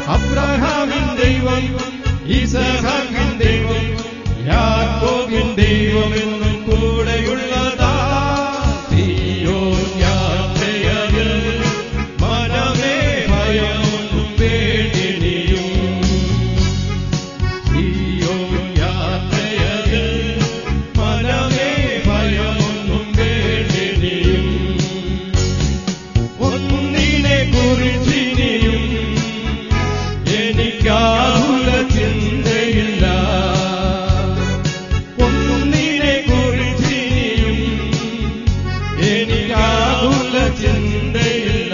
അബ്രഹാമിൻ ദൈവം ഇസഹാക്കിൻ ദൈവം യാക്കോബിൻ ദൈവം എന്നും കൂടെയുള്ളതാ തീയോൻ യാത്രയതിൽ മനമേ ഭയമൊന്നും പേടിനിയും തീയോൻ യാത്രയതിൽ മനമേ ഭയമൊന്നും പേടിനിയും ഒന്നിനെ കുറിച്ചിനിയും എനിക്കാകുല ചിന്തയില്ല ഒന്നിനെ കുറിച്ചിനിയും എനിക്കാകുല ചിന്തയില്ല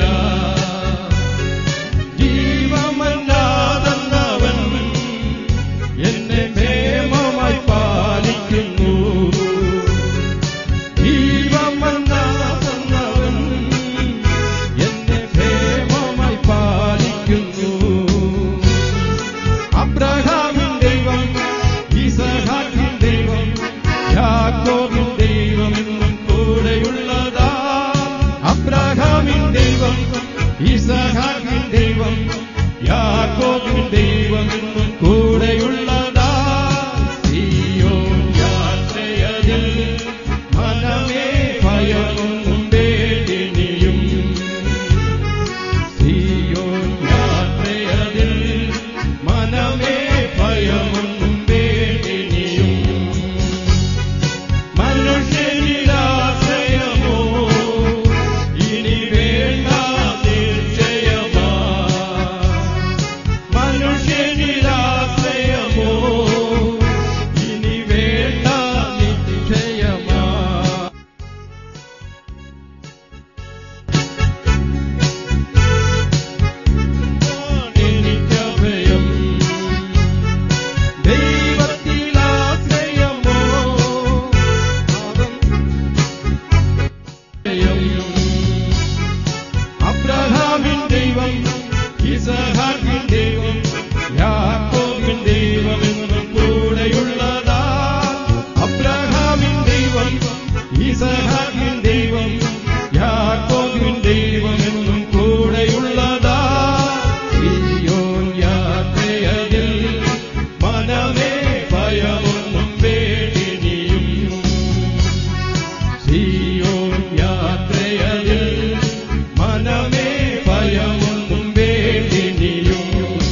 ജീവമല്ലാതെന്നവൻ എന്നെ പ്രേമമായി പാലിക്കുന്നു ജീവമല്ലാതെന്നവൻ എന്നെ പ്രേമമായി പാലിക്കുന്നു അബ്രഹാമിൻ ദൈവം ഇസഹാക്കിൻ ദൈവം യാക്കോബിൻ ദൈവം എന്നും കൂടെയുള്ളതാ അബ്രഹാമിൻ ദൈവം ഇസഹാക്കിൻ ദൈവം യാക്കോബിൻ ദൈവം എന്നും കൂടെയുള്ളതാ സീയോൻ യാത്രയതിൽ മനമേ ഭയമൊന്നും പേടിനിയും സീയോൻ യാത്രയതിൽ മനമേ ഭയമൊന്നും പേടിനിയും മനുഷ്യനിലാശ്രയമോ ഇനി വേണ്ട നിശ്ചയമാ മനുഷ്യനിലാശ്രയമോ ഇനി വേണ്ട നിശ്ചയമാ എനിക്കഭയം ദൈവത്തിലാശ്രയമോ അബ്രഹാമിൻ ദൈവം ഇസഹാക്കിൻ ദൈവം യാക്കോബിൻ ദൈവം എന്നും കൂടെയുള്ളതാ അബ്രഹാമിൻ ദൈവം ഇസഹാക്കിൻ ദൈവം യാക്കോബിൻ ദൈവം എന്നും കൂടെയുള്ളതാ സിയോൻ യാത്രയതിൽ മനമേ ഭയമൊന്നും പേടിനിയും സിയോൻ യാത്രയതിൽ മനമേ ഭയമൊന്നും പേടിനിയും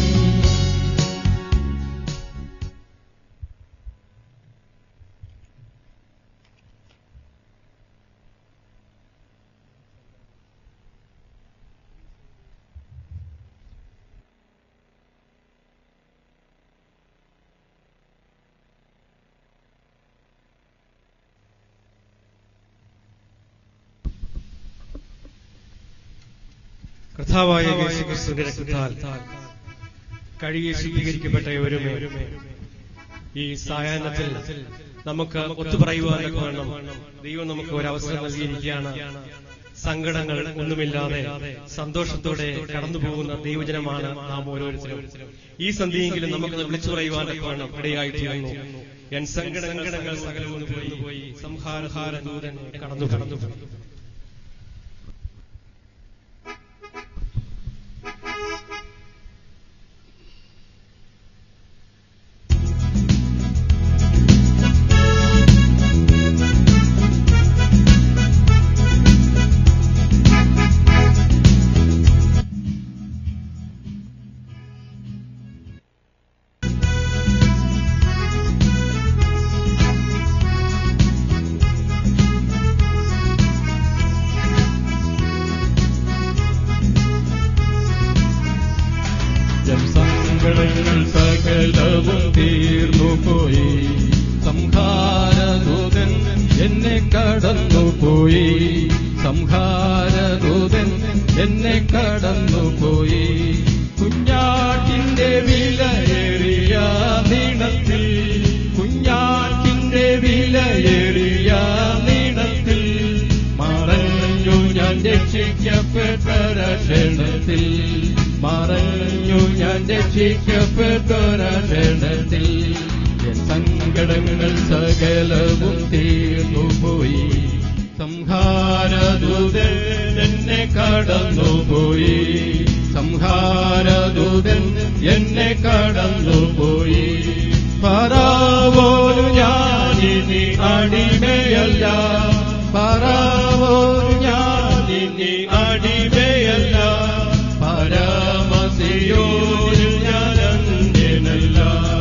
കർത്താവായ യേശുക്രിസ്തുവിന്റെ രക്തത്താൽ കഴുകി ശുദ്ധീകരിക്കപ്പെട്ട ഒരുമേ ഈ സായാഹ്നത്തിൽ നമുക്ക് ഒത്തുപറയുവാനൊക്കെ വേണം ദൈവം നമുക്ക് ഒരു അവസരം നൽകിയിരിക്കുകയാണ് സങ്കടങ്ങൾ ഒന്നുമില്ലാതെ സന്തോഷത്തോടെ കടന്നു പോകുന്ന ദൈവജനമാണ് നാം ഓരോരുത്തരും ഈ സന്ധിയെങ്കിലും നമുക്ക് വിളിച്ചു പറയുവാനൊക്കെ വേണം ഇടയായി തീർന്നു എൻ സങ്കടങ്ങൾ സകലവും പോയി സംഹാരഹാര ദൂരൻ കടന്നു കടന്നു സങ്കടങ്ങൾ സകലവും തീർന്നുപോയി സംഹാരദൂതൻ എന്നെ കടന്നുപോയി സംഹാരദൂതൻ എന്നെ കടന്നുപോയി കുഞ്ഞാട്ടിന്റെ വിലയേറിയ നീളത്തിൽ കുഞ്ഞാട്ടിന്റെ വിലയേറിയ നീളത്തിൽ മറഞ്ഞു ഞാൻ രക്ഷിക്കപ്പെട്ട ക്ഷണത്തിൽ മറഞ്ഞു ഞാൻ രക്ഷിക്കപ്പെട്ട ക്ഷണത്തിൽ എൻ സങ്കടങ്ങൾ സകലവും തീർന്നുപോയി സംഹാരദൂതൻ എന്നെ കടന്നുപോയി സം സംഹാരദൂതൻ എന്നെ കടന്നുപോയി പറവോരു ഞാനിനി അടിമയല്ല പറവോരു ഞാനിനി അടിമയല്ല പരമസിയോരിൽ ഞാൻ അന്യനല്ല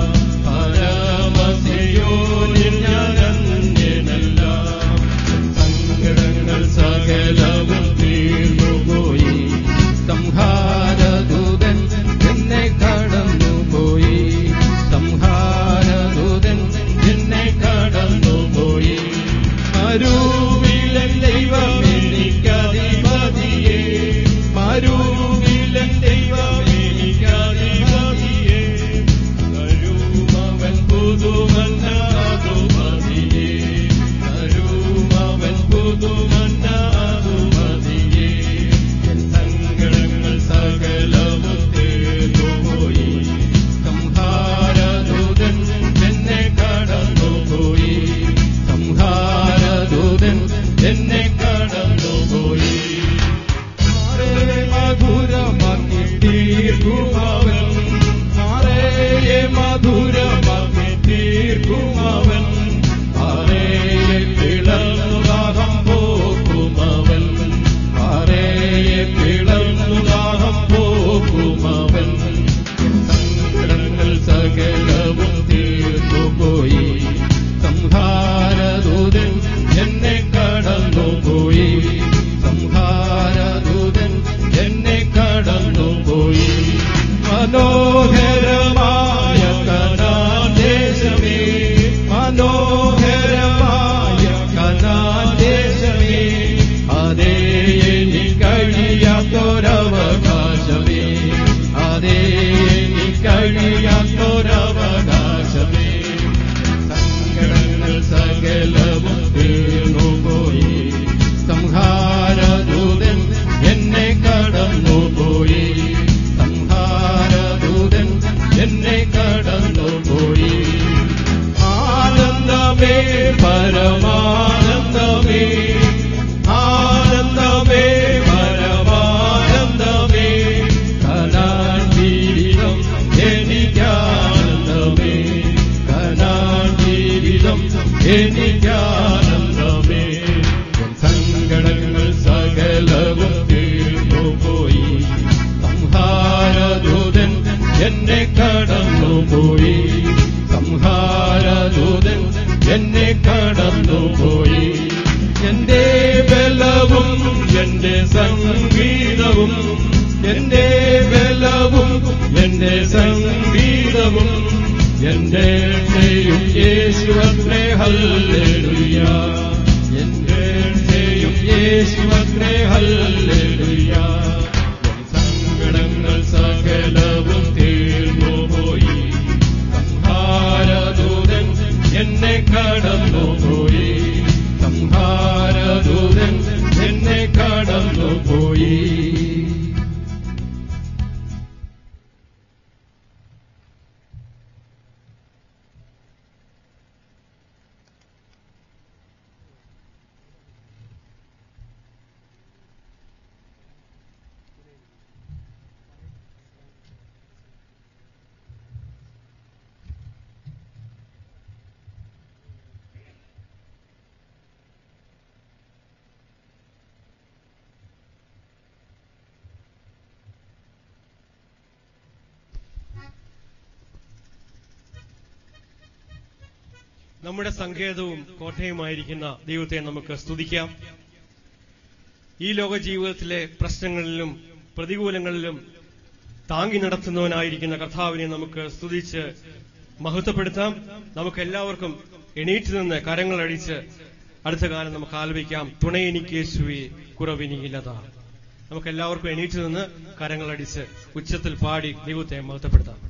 പരമസിയോരിൽ ഞാൻ അന്യനല്ല സങ്കടങ്ങൾ സകലവും തീർന്നുപോയി സംഹാരദൂതൻ എന്നെ കടന്നുപോയി സംഹാരദൂതൻ എന്നെ കടന്നുപോയി മരുവിലൻ ദൈവമെനിക്കധിപതിയെ മരുവിലൻ ദൈവമെനിക്കധിപതിയെ കരുമവൻ പുതുമന്നാതുമതിയെ കരുമവൻ പുതുമന്നാതുമതിയെ എൻ സങ്കടങ്ങൾ സകലവും തീർന്നുപോയി സംഹാരദൂതൻ എന്നെ കടന്നുപോയി സംഹാരദൂതൻ എന്നെ കടന്നുപോയി ആരേ മധുരമാക്കി തീർക്കുമവൻ ആരേയെ മധുരമാക്കി തീർക്കുമവൻ ആരേയെ പിളർന്നുദാഹം പോക്കുമവൻ ആരേയെ പിളർന്നുദാഹം പോക്കുമവൻ സങ്കടങ്ങൾ സകലവും തീർന്നുപോയി സംഹാരദൂതൻ എന്നെ കടന്നുപോയി സംഹാരദൂതൻ എന്നെ കടന്നുപോയി മനോഹരമായ കനാദേശമേ മനോഹരമായ കനാദേശമേ അതേ എനിക്കഴിയാത്തൊരവകാശമേ അതേ എനിക്കഴിയാത്തൊരവകാശമേ സങ്കടങ്ങൾ സകലവും തീർന്നുപോയി സംഹാരദൂതൻ എന്നെ കടന്നുപോയി സംഹാരദൂതൻ എന്നെ കടന്നുപോയി ആനന്ദമേ പരമാനന്ദമേ ആനന്ദമേ പരമാനന്ദമേ കനാൻ ജീവിതം എനിക്കാനന്ദമേ കനാൻ ജീവിതം എനിക്കാനന്ദമേ എൻ സങ്കടങ്ങൾ സകലവും തീർന്നുപോയി സംഹാരദൂതൻ എന്നെ കടന്നുപോയി സംഹാരദൂതൻ എന്നെ കടന്നുപോയി എന്റെ ബലവും എന്റെ സംഗീതവും എന്റെ ബലവും എന്റെ സംഗീതവും എന്റെ രക്ഷയും യേശുവത്രേ ഹല്ലേലൂയ എന്റെ രക്ഷയും യേശുവത്രേ ഹല്ലേലൂയ എൻ സങ്കടങ്ങൾ സകലവും തീർന്നുപോയി സംഹാരദൂതൻ എന്നെ കടന്നുപോയി സംഹാരദൂതൻ എന്നെ കടന്നുപോയി നമ്മുടെ സങ്കേതവും കോട്ടയുമായിരിക്കുന്ന ദൈവത്തെ നമുക്ക് സ്തുതിക്കാം ഈ ലോക ജീവിതത്തിലെ പ്രശ്നങ്ങളിലും പ്രതികൂലങ്ങളിലും താങ്ങി നടത്തുന്നവനായിരിക്കുന്ന കർത്താവിനെ നമുക്ക് സ്തുതിച്ച് മഹത്വപ്പെടുത്താം നമുക്ക് എല്ലാവർക്കും എണീറ്റ് നിന്ന് കരങ്ങളടിച്ച് അടുത്ത കാലം നമുക്ക് ആലപിക്കാം തുണയെനിക്ക് യേശുവെ കുറവിനിയില്ലതാ നമുക്ക് എല്ലാവർക്കും എണീറ്റ് നിന്ന് കരങ്ങളടിച്ച് ഉച്ചത്തിൽ പാടി ദൈവത്തെ മഹത്വപ്പെടുത്താം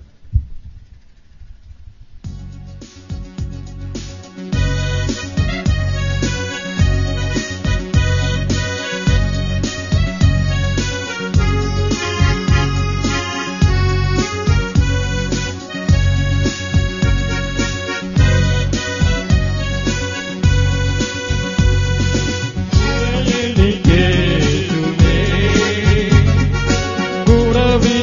എനിക്കേശുവേ കുറവിനിയില്ലതാ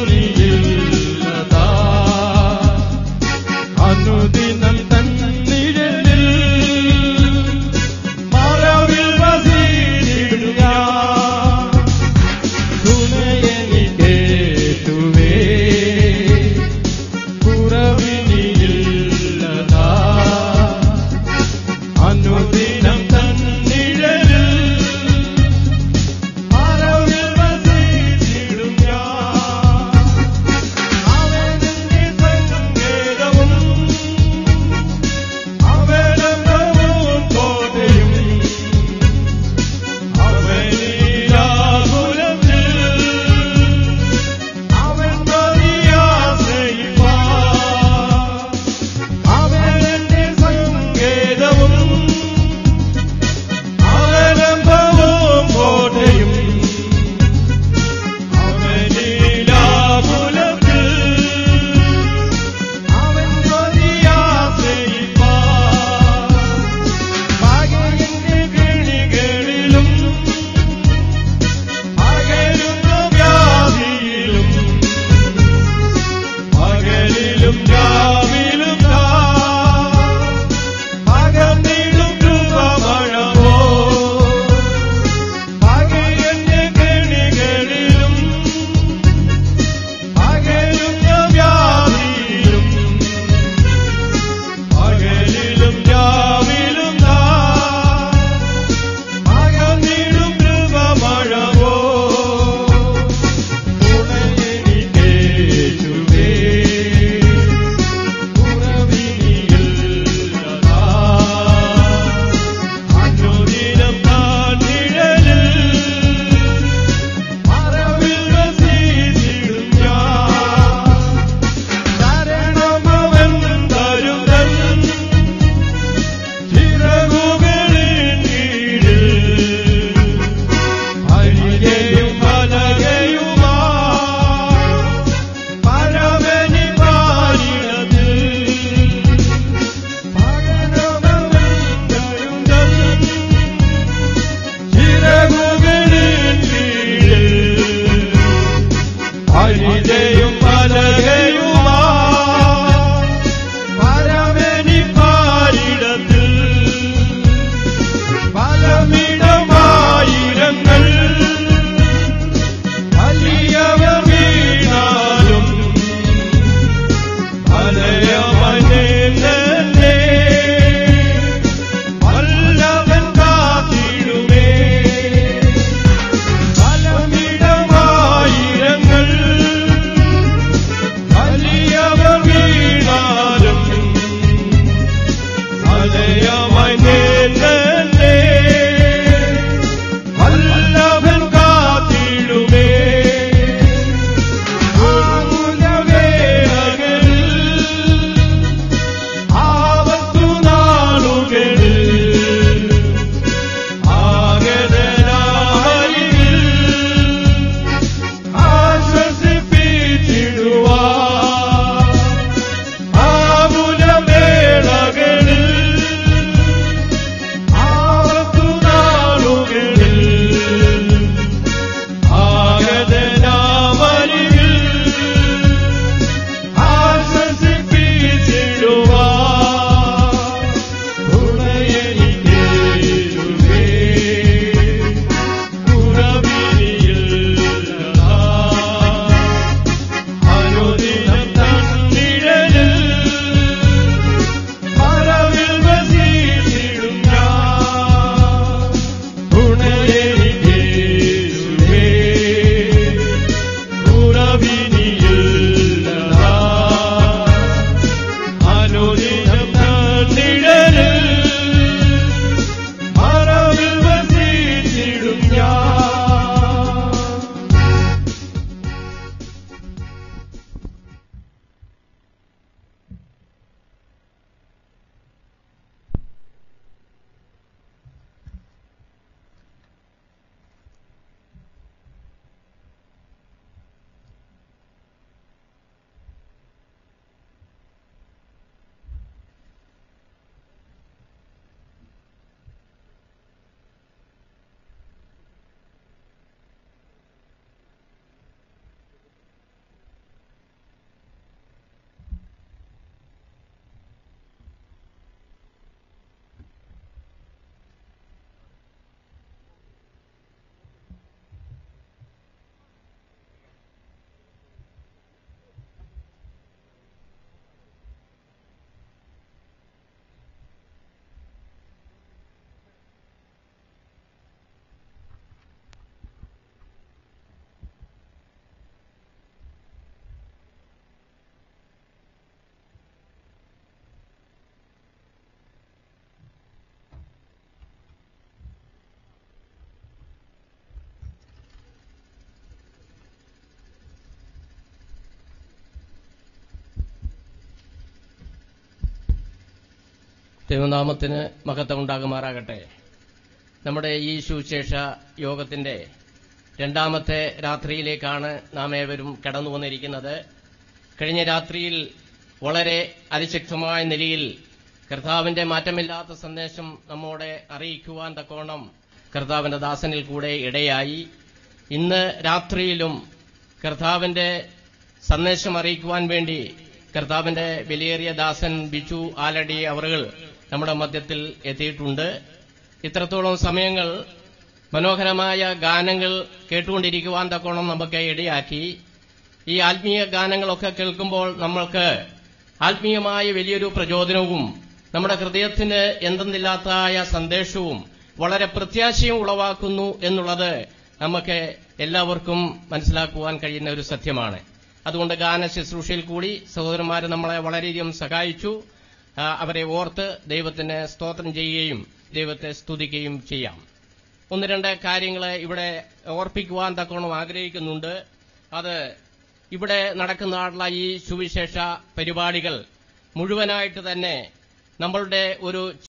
ദൈവനാമത്തിന് മഹത്വം ഉണ്ടാകുമാറാകട്ടെ നമ്മുടെ ഈ സുവിശേഷ യോഗത്തിന്റെ രണ്ടാമത്തെ രാത്രിയിലേക്കാണ് നാം ഏവരും കടന്നു വന്നിരിക്കുന്നത് കഴിഞ്ഞ രാത്രിയിൽ വളരെ അതിശക്തമായ നിലയിൽ കർത്താവിന്റെ മാറ്റമില്ലാത്ത സന്ദേശം നമ്മോടെ അറിയിക്കുവാൻ തക്കോണം കർത്താവിന്റെ ദാസനിൽ കൂടെ ഇടയായി ഇന്ന് രാത്രിയിലും കർത്താവിന്റെ സന്ദേശം അറിയിക്കുവാൻ വേണ്ടി കർത്താവിന്റെ വിലയേറിയ ദാസൻ ബിച്ചു ആലടി അവറുകൾ നമ്മുടെ മധ്യത്തിൽ എത്തിയിട്ടുണ്ട് ഇത്രത്തോളം സമയങ്ങൾ മനോഹരമായ ഗാനങ്ങൾ കേട്ടുകൊണ്ടിരിക്കുവാൻ തക്കോണം നമുക്ക് ഇടയാക്കി ഈ ആത്മീയ ഗാനങ്ങളൊക്കെ കേൾക്കുമ്പോൾ നമ്മൾക്ക് ആത്മീയമായ വലിയൊരു പ്രചോദനവും നമ്മുടെ ഹൃദയത്തിന് എന്തെന്നില്ലാത്തതായ സന്ദേശവും വളരെ പ്രത്യാശയും ഉളവാക്കുന്നു എന്നുള്ളത് നമുക്ക് എല്ലാവർക്കും മനസ്സിലാക്കുവാൻ കഴിയുന്ന ഒരു സത്യമാണ് അതുകൊണ്ട് ഗാന ശുശ്രൂഷയിൽ കൂടി സഹോദരന്മാർ നമ്മളെ വളരെയധികം സഹായിച്ചു ആ, അവരെ ഓർത്ത് ദൈവത്തിന് സ്തോത്രം ചെയ്യുകയും ദൈവത്തെ സ്തുതിക്കുകയും ചെയ്യാം ഒന്ന് രണ്ട് കാര്യങ്ങൾ ഇവിടെ ഓർപ്പിക്കുവാൻ തക്കോണം ആഗ്രഹിക്കുന്നുണ്ട് അത് ഇവിടെ നടക്കുന്നതായിട്ടുള്ള ഈ സുവിശേഷ പരിപാടികൾ മുഴുവനായിട്ട് തന്നെ നമ്മളുടെ ഒരു